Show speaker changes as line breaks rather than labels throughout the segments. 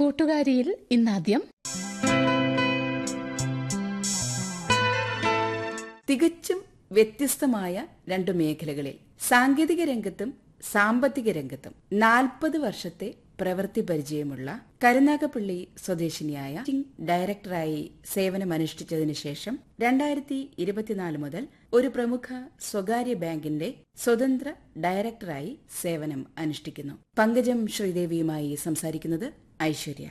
കൂട്ടുകാരിയിൽ ഇന്നാദ്യം
തികച്ചും വ്യത്യസ്തമായ രണ്ട് മേഖലകളിൽ സാങ്കേതിക രംഗത്തും സാമ്പത്തിക രംഗത്തും നാൽപ്പത് വർഷത്തെ പ്രവൃത്തി പരിചയമുള്ള കരുനാഗപ്പള്ളി സ്വദേശിനിയായ ഡയറക്ടറായി സേവനമനുഷ്ഠിച്ചതിനു ശേഷം രണ്ടായിരത്തി ഇരുപത്തിനാല് മുതൽ ഒരു പ്രമുഖ സ്വകാര്യ ബാങ്കിന്റെ സ്വതന്ത്ര ഡയറക്ടറായി സേവനം അനുഷ്ഠിക്കുന്നു പങ്കജം ശ്രീദേവിയുമായി സംസാരിക്കുന്നത് ഐശ്വര്യ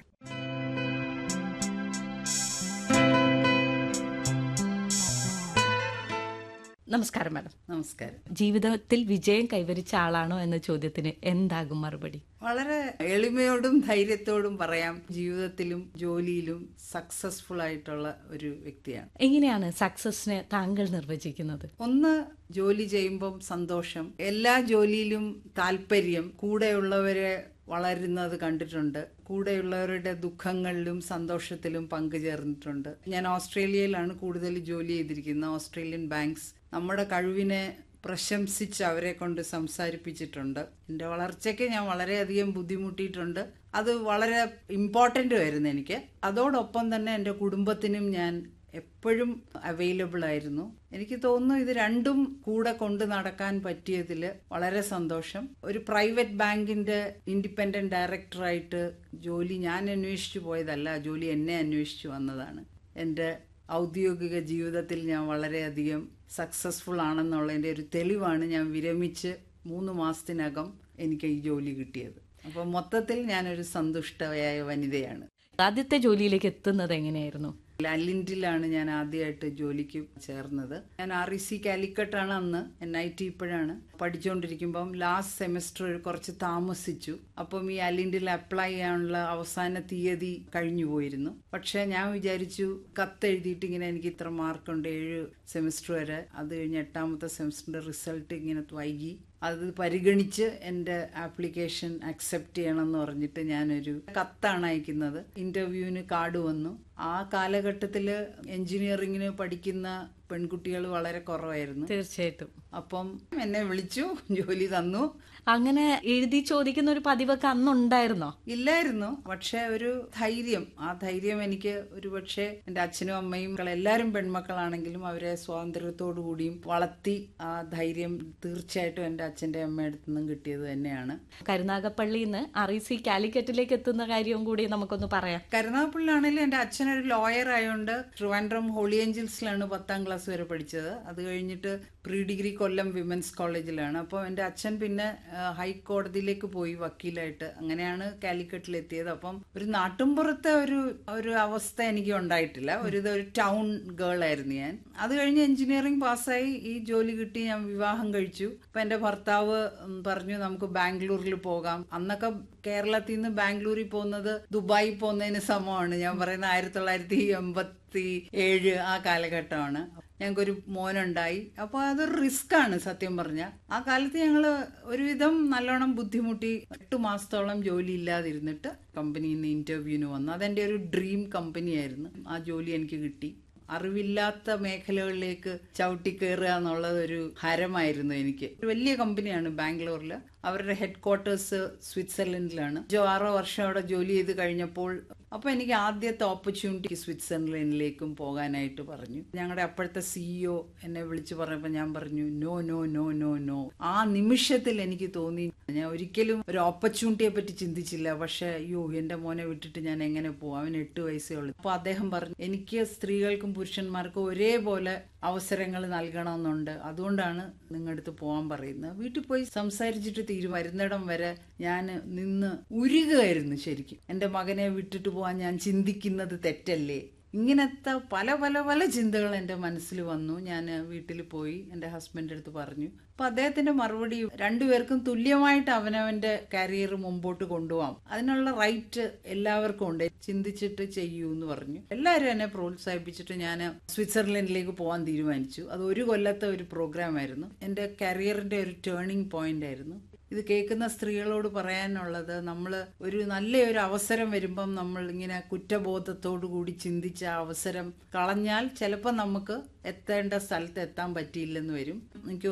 നമസ്കാരം മാഡം
നമസ്കാരം
ജീവിതത്തിൽ വിജയം കൈവരിച്ച ആളാണോ എന്ന ചോദ്യത്തിന് എന്താകും മറുപടി
വളരെ എളിമയോടും ധൈര്യത്തോടും പറയാം ജീവിതത്തിലും ജോലിയിലും സക്സസ്ഫുൾ ആയിട്ടുള്ള ഒരു വ്യക്തിയാണ്
എങ്ങനെയാണ് സക്സസിനെ താങ്കൾ നിർവചിക്കുന്നത്
ഒന്ന് ജോലി ചെയ്യുമ്പം സന്തോഷം എല്ലാ ജോലിയിലും താല്പര്യം കൂടെയുള്ളവരെ വളരുന്നത് കണ്ടിട്ടുണ്ട് കൂടെയുള്ളവരുടെ ദുഃഖങ്ങളിലും സന്തോഷത്തിലും പങ്കുചേർന്നിട്ടുണ്ട് ഞാൻ ഓസ്ട്രേലിയയിലാണ് കൂടുതൽ ജോലി ചെയ്തിരിക്കുന്നത് ഓസ്ട്രേലിയൻ ബാങ്ക്സ് നമ്മുടെ കഴിവിനെ പ്രശംസിച്ച് അവരെ കൊണ്ട് സംസാരിപ്പിച്ചിട്ടുണ്ട് എൻ്റെ വളർച്ചയ്ക്ക് ഞാൻ വളരെയധികം ബുദ്ധിമുട്ടിയിട്ടുണ്ട് അത് വളരെ ഇമ്പോർട്ടൻ്റ് ആയിരുന്നു എനിക്ക് അതോടൊപ്പം തന്നെ എൻ്റെ കുടുംബത്തിനും ഞാൻ എപ്പോഴും അവൈലബിൾ ആയിരുന്നു എനിക്ക് തോന്നുന്നു ഇത് രണ്ടും കൂടെ കൊണ്ട് നടക്കാൻ പറ്റിയതിൽ വളരെ സന്തോഷം ഒരു പ്രൈവറ്റ് ബാങ്കിന്റെ ഇൻഡിപെൻഡന്റ് ഡയറക്ടറായിട്ട് ജോലി ഞാൻ അന്വേഷിച്ചു പോയതല്ല ജോലി എന്നെ അന്വേഷിച്ചു വന്നതാണ് എൻ്റെ ഔദ്യോഗിക ജീവിതത്തിൽ ഞാൻ വളരെയധികം സക്സസ്ഫുൾ ആണെന്നുള്ളതിൻ്റെ ഒരു തെളിവാണ് ഞാൻ വിരമിച്ച് മൂന്ന് മാസത്തിനകം എനിക്ക് ഈ ജോലി കിട്ടിയത് അപ്പോൾ മൊത്തത്തിൽ ഞാനൊരു സന്തുഷ്ടയായ വനിതയാണ്
ആദ്യത്തെ ജോലിയിലേക്ക് എത്തുന്നത് എങ്ങനെയായിരുന്നു
അലിൻഡിലാണ് ഞാൻ ആദ്യമായിട്ട് ജോലിക്ക് ചേർന്നത് ഞാൻ ആർ ഇ സി കാലിക്കട്ടാണ് അന്ന് എൻ ഐ ടി ഇപ്പോഴാണ് പഠിച്ചുകൊണ്ടിരിക്കുമ്പം ലാസ്റ്റ് സെമിസ്റ്റർ കുറച്ച് താമസിച്ചു അപ്പം ഈ അലിൻഡിൽ അപ്ലൈ ചെയ്യാനുള്ള അവസാന തീയതി കഴിഞ്ഞു പോയിരുന്നു പക്ഷെ ഞാൻ വിചാരിച്ചു കത്ത് എഴുതിയിട്ട് ഇങ്ങനെ എനിക്ക് ഇത്ര മാർക്കുണ്ട് ഏഴ് സെമിസ്റ്റർ വരെ അത് കഴിഞ്ഞ് എട്ടാമത്തെ സെമിസ്റ്ററിന്റെ റിസൾട്ട് ഇങ്ങനെ വൈകി അത് പരിഗണിച്ച് എൻ്റെ ആപ്ലിക്കേഷൻ അക്സെപ്റ്റ് ചെയ്യണം എന്ന് പറഞ്ഞിട്ട് ഞാനൊരു കത്താണ് അയക്കുന്നത് ഇന്റർവ്യൂവിന് കാർഡ് വന്നു ആ കാലഘട്ടത്തിൽ എഞ്ചിനീയറിങ്ങിന് പഠിക്കുന്ന പെൺകുട്ടികൾ വളരെ കുറവായിരുന്നു
തീർച്ചയായിട്ടും
അപ്പം എന്നെ വിളിച്ചു ജോലി തന്നു
അങ്ങനെ എഴുതി ചോദിക്കുന്ന ഒരു പതിവൊക്കെ അന്നുണ്ടായിരുന്നോ
ഇല്ലായിരുന്നു പക്ഷെ ഒരു ധൈര്യം ആ ധൈര്യം എനിക്ക് ഒരു പക്ഷേ എൻ്റെ അച്ഛനും അമ്മയും എല്ലാവരും പെൺമക്കളാണെങ്കിലും അവരെ സ്വാതന്ത്ര്യത്തോടു കൂടിയും വളർത്തി ആ ധൈര്യം തീർച്ചയായിട്ടും എൻ്റെ അച്ഛൻ്റെ അമ്മയുടെ അടുത്തു നിന്നും കിട്ടിയത് തന്നെയാണ്
കരുനാഗപ്പള്ളിയിൽ നിന്ന് അറിസി കാലിക്കറ്റിലേക്ക് എത്തുന്ന കാര്യവും കൂടി നമുക്കൊന്ന് പറയാം
കരുനാഗപ്പള്ളിലാണെങ്കിലും എൻ്റെ അച്ഛനൊരു ലോയർ ആയതുകൊണ്ട് ട്രിവാൻഡ്രം ഹോളി ഏഞ്ചൽസിലാണ് പത്താം ക്ലാസ് വരെ പഠിച്ചത് അത് കഴിഞ്ഞിട്ട് പ്രീ ഡിഗ്രി കൊല്ലം വിമൻസ് കോളേജിലാണ് അപ്പോൾ എൻ്റെ അച്ഛൻ പിന്നെ ആ, ഹൈക്കോടതിയിലേക്ക് പോയി വക്കീലായിട്ട് അങ്ങനെയാണ് കാലിക്കറ്റിൽ എത്തിയത് അപ്പം ഒരു നാട്ടുംപുറത്തെ ഒരു ഒരു അവസ്ഥ എനിക്ക് ഉണ്ടായിട്ടില്ല ഒരു ഇത് ഒരു ടൗൺ ഗേൾ ആയിരുന്നു ഞാൻ അത് കഴിഞ്ഞ് എഞ്ചിനീയറിംഗ് പാസ്സായി ഈ ജോലി കിട്ടി ഞാൻ വിവാഹം കഴിച്ചു അപ്പൊ എൻ്റെ ഭർത്താവ് ഉം, പറഞ്ഞു നമുക്ക് ബാംഗ്ലൂരിൽ പോകാം അന്നൊക്കെ കേരളത്തിൽ നിന്ന് ബാംഗ്ലൂരിൽ പോകുന്നത് ദുബായി പോകുന്നതിന് സമമാണ് ഞാൻ പറയുന്ന ആയിരത്തി തൊള്ളായിരത്തി എൺപത്തി ഏഴ് ആ കാലഘട്ടമാണ് ഞങ്ങൾക്കൊരു മോനുണ്ടായി അപ്പോൾ അതൊരു റിസ്ക് ആണ് സത്യം പറഞ്ഞാൽ ആ കാലത്ത് ഞങ്ങൾ ഒരുവിധം നല്ലോണം ബുദ്ധിമുട്ടി എട്ട് മാസത്തോളം ജോലി ഇല്ലാതിരുന്നിട്ട് കമ്പനിയിൽ നിന്ന് ഇന്റർവ്യൂവിന് വന്നു അതെൻ്റെ ഒരു ഡ്രീം കമ്പനിയായിരുന്നു ആ ജോലി എനിക്ക് കിട്ടി അറിവില്ലാത്ത മേഖലകളിലേക്ക് ചവിട്ടി കയറുക എന്നുള്ളത് ഒരു ഹരമായിരുന്നു എനിക്ക് ഒരു വലിയ കമ്പനിയാണ് ബാംഗ്ലൂരിൽ അവരുടെ ഹെഡ് ക്വാർട്ടേഴ്സ് സ്വിറ്റ്സർലൻഡിലാണ് ജോ ആറോ വർഷം അവിടെ ജോലി ചെയ്ത് കഴിഞ്ഞപ്പോൾ അപ്പോൾ എനിക്ക് ആദ്യത്തെ ഓപ്പർച്യൂണിറ്റി സ്വിറ്റ്സർലൻഡിലേക്കും പോകാനായിട്ട് പറഞ്ഞു ഞങ്ങളുടെ അപ്പോഴത്തെ സിഇഒ എന്നെ വിളിച്ച് പറഞ്ഞപ്പോൾ ഞാൻ പറഞ്ഞു no no no no no ആ നിമിഷത്തിൽ എനിക്ക് തോന്നി ഞാൻ ഒരിക്കലും ഒരു ഓപ്പർച്യൂണിറ്റിയെ പറ്റി ചിന്തിച്ചില്ല പക്ഷെ അയ്യോ എൻ്റെ മോനെ വിട്ടിട്ട് ഞാൻ എങ്ങനെ പോകും അവന് എട്ട് വയസ്സേ ഉള്ളൂ അപ്പോൾ അദ്ദേഹം പറഞ്ഞു എനിക്ക് സ്ത്രീകൾക്കും പുരുഷന്മാർക്കും ഒരേപോലെ അവസരങ്ങൾ നൽകണമെന്നുണ്ട് അതുകൊണ്ടാണ് നിങ്ങളടുത്ത് പോകാൻ പറയുന്നത് വീട്ടിൽ പോയി സംസാരിച്ചിട്ട് തീരും വരുന്നിടം വരെ ഞാൻ നിന്ന് ഉരുകുകയായിരുന്നു ശരിക്കും എൻ്റെ മകനെ വിട്ടിട്ട് പോകാൻ ഞാൻ ചിന്തിക്കുന്നത് തെറ്റല്ലേ ഇങ്ങനത്തെ പല പല പല ചിന്തകൾ എൻ്റെ മനസ്സിൽ വന്നു ഞാൻ വീട്ടിൽ പോയി എൻ്റെ ഹസ്ബൻഡ് അടുത്ത് പറഞ്ഞു അപ്പൊ അദ്ദേഹത്തിന്റെ മറുപടി രണ്ടുപേർക്കും തുല്യമായിട്ട് അവനവന്റെ കരിയർ മുമ്പോട്ട് കൊണ്ടുപോകാം അതിനുള്ള റൈറ്റ് എല്ലാവർക്കും ഉണ്ട് ചിന്തിച്ചിട്ട് ചെയ്യൂ എന്ന് പറഞ്ഞു എല്ലാവരും എന്നെ പ്രോത്സാഹിപ്പിച്ചിട്ട് ഞാൻ സ്വിറ്റ്സർലൻഡിലേക്ക് പോകാൻ തീരുമാനിച്ചു അത് ഒരു കൊല്ലത്തെ ഒരു പ്രോഗ്രാം ആയിരുന്നു എൻ്റെ കരിയറിന്റെ ഒരു ടേണിംഗ് പോയിന്റ് ആയിരുന്നു ഇത് കേൾക്കുന്ന സ്ത്രീകളോട് പറയാനുള്ളത് നമ്മൾ ഒരു നല്ല ഒരു അവസരം വരുമ്പം നമ്മൾ ഇങ്ങനെ കുറ്റബോധത്തോടു കൂടി ചിന്തിച്ച ആ അവസരം കളഞ്ഞാൽ ചിലപ്പോൾ നമുക്ക് എത്തേണ്ട സ്ഥലത്ത് എത്താൻ പറ്റിയില്ലെന്ന് വരും എനിക്ക്